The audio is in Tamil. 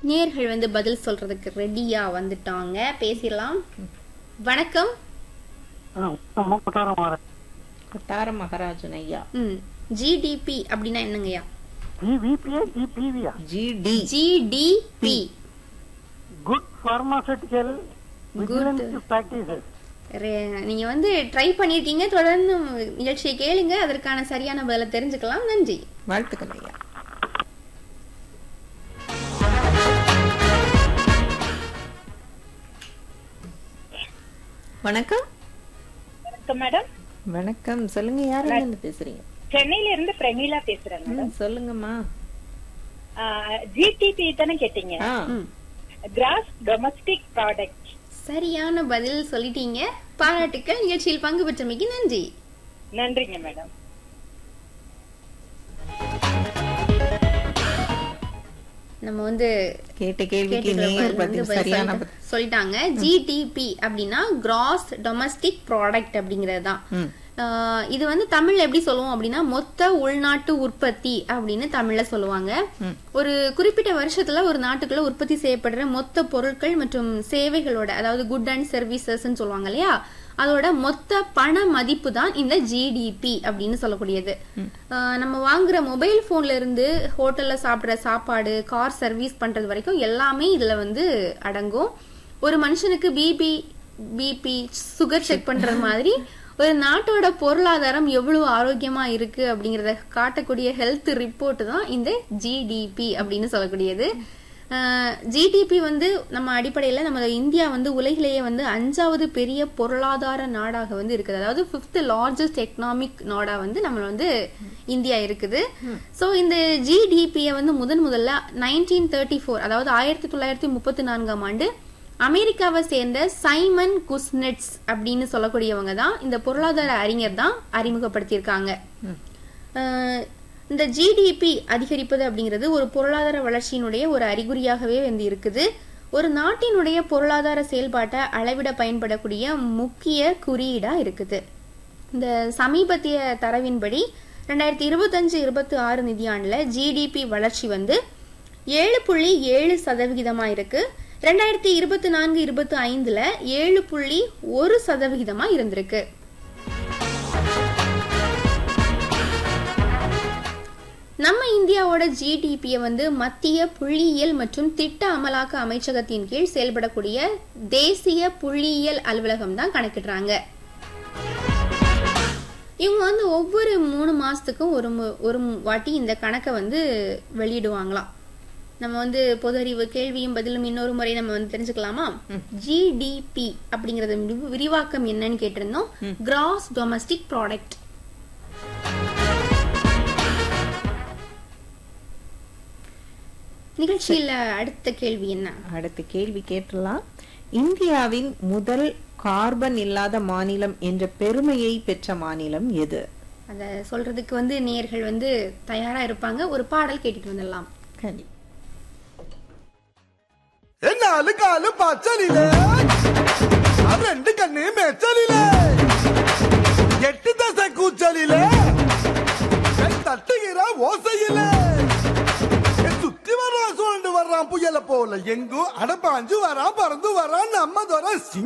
நேர்கள் வந்து பதில் சொல்றதுக்கு ரெடியா வந்துட்டாங்க பேசிடலாம் வணக்கம் கொட்டார மகாராஜன் ஐயா ம் ஜிடிபி அப்படின்னா என்னங்கய்யா ஜிவிபியா ஜிபிவியா GD GDP good pharmaceutical Good. Practices நீங்க வந்து ட்ரை பண்ணிருக்கீங்க தொடர்ந்து நிகழ்ச்சியை கேளுங்க அதற்கான சரியான பதிலை தெரிஞ்சுக்கலாம் நன்றி வாழ்த்துக்கள் ஐயா வணக்கம் வணக்கம் மேடம் வணக்கம் சொல்லுங்க யாரு இருந்து பேசுறீங்க சென்னையில இருந்து பிரமீளா பேசுறேன் ம், சொல்லுங்கம்மா ஜிடிபி தானே கேட்டீங்க ஆ ம். கிராஸ் டொமஸ்டிக் ப்ராடக்ட் சரியான பதில் சொல்லிட்டீங்க பாராட்டுக்கள் நிகழ்ச்சியில் பங்கு பெற்றமைக்கு நன்றி நன்றிங்க மேடம் நம்ம வந்து கேட்ட கேள்விக்கு கேட்டுக்கிற நேர் பதில் வந்து பதில் பதில் சரியான சொல்லிட்டா- பதில் சொல்லிட்டாங்க ஜிடிபி அப்படின்னா கிராஸ் டொமஸ்டிக் ப்ராடக்ட் அப்படிங்கிறது தான் ம். ஆஹ் இது வந்து தமிழ்ல எப்படி சொல்லுவோம் அப்படின்னா மொத்த உள்நாட்டு உற்பத்தி அப்படின்னு தமிழ்ல சொல்லுவாங்க ஒரு குறிப்பிட்ட வருஷத்துல ஒரு நாட்டுக்குள்ள உற்பத்தி செய்யப்படுற மொத்த பொருட்கள் மற்றும் சேவைகளோட அதாவது குட் அண்ட் சர்வீசஸ் சொல்லுவாங்க இல்லையா அதோட மொத்த பண மதிப்பு தான் இந்த ஜிடிபி அப்படின்னு சொல்லக்கூடியது ஆஹ் நம்ம வாங்குற மொபைல் போன்ல இருந்து ஹோட்டல்ல சாப்பிடுற சாப்பாடு கார் சர்வீஸ் பண்றது வரைக்கும் எல்லாமே இதுல வந்து அடங்கும் ஒரு மனுஷனுக்கு பிபி பிபி சுகர் செக் பண்றது மாதிரி ஒரு நாட்டோட பொருளாதாரம் எவ்வளவு ஆரோக்கியமா இருக்கு அப்படிங்கறத காட்டக்கூடிய ஹெல்த் ரிப்போர்ட் தான் இந்த ஜிடிபி அப்படின்னு சொல்லக்கூடியது ஜிடிபி வந்து நம்ம அடிப்படையில நம்ம இந்தியா வந்து உலகிலேயே வந்து அஞ்சாவது பெரிய பொருளாதார நாடாக வந்து இருக்குது அதாவது பிப்த் லார்ஜஸ்ட் எக்கனாமிக் நாடா வந்து நம்ம வந்து இந்தியா இருக்குது சோ இந்த ஜிடிபியை வந்து முதன் முதல்ல நைன்டீன் தேர்ட்டி ஃபோர் அதாவது ஆயிரத்தி தொள்ளாயிரத்தி முப்பத்தி நான்காம் ஆண்டு அமெரிக்காவை சேர்ந்த சைமன் குஸ்னெட்ஸ் அப்படின்னு சொல்லக்கூடியவங்க தான் இந்த பொருளாதார அறிஞர் தான் அறிமுகப்படுத்தியிருக்காங்க அஹ் இந்த ஜிடிபி அதிகரிப்பது அப்படிங்கிறது ஒரு பொருளாதார வளர்ச்சியினுடைய ஒரு அறிகுறியாகவே வந்து இருக்குது ஒரு நாட்டினுடைய பொருளாதார செயல்பாட்டை அளவிட பயன்படக்கூடிய முக்கிய குறியீடா இருக்குது இந்த சமீபத்திய தரவின்படி ரெண்டாயிரத்தி இருபத்தஞ்சு இருபத்தி ஆறு நிதியாண்டுல ஜிடிபி வளர்ச்சி வந்து ஏழு புள்ளி ஏழு சதவிகிதமா இருக்கு ரெண்டாயிரத்தி இருபத்தி நான்கு இருபத்தி ஐந்துல ஏழு புள்ளி ஒரு சதவிகிதமா இருந்திருக்கு நம்ம இந்தியாவோட ஜிடிபியை வந்து மத்திய புள்ளியியல் மற்றும் திட்ட அமலாக்க அமைச்சகத்தின் கீழ் செயல்படக்கூடிய தேசிய புள்ளியியல் அலுவலகம் தான் கணக்கிடுறாங்க இவங்க வந்து ஒவ்வொரு மூணு மாசத்துக்கும் ஒரு மு- ஒரு வாட்டி இந்த கணக்கை வந்து வெளியிடுவாங்களாம் நம்ம வந்து பொது அறிவு கேள்வியும் பதிலும் இன்னொரு முறை நம்ம வந்து தெரிஞ்சுக்கலாமா ஜிடிபி அப்படிங்கறது விரி- விரிவாக்கம் என்னன்னு கேட்டிருந்தோம் கிராஸ் டொமஸ்டிக் ப்ராடக்ட் நிகழ்ச்சியில அடுத்த கேள்வி என்ன அடுத்த கேள்வி கேட்டலாம் இந்தியாவின் முதல் கார்பன் இல்லாத மாநிலம் என்ற பெருமையை பெற்ற மாநிலம் எது அத சொல்றதுக்கு வந்து நேர்கள் வந்து தயாரா இருப்பாங்க ஒரு பாடல் கேட்டுட்டு வந்துடலாம் கண்டிப்பா നാല് കാല് പച്ചലില് ആ രണ്ട് കണ്ണ് മെച്ചലില് എട്ട് ദശ കൂച്ചലില് കൈ തട്ടുകിற ஓசையில சுத்தி வர்றான் சுழண்டு வர்றான் புயல போல எங்கும் அடப்பாஞ்சு வரான் பறந்து வரான் நம்ம துறை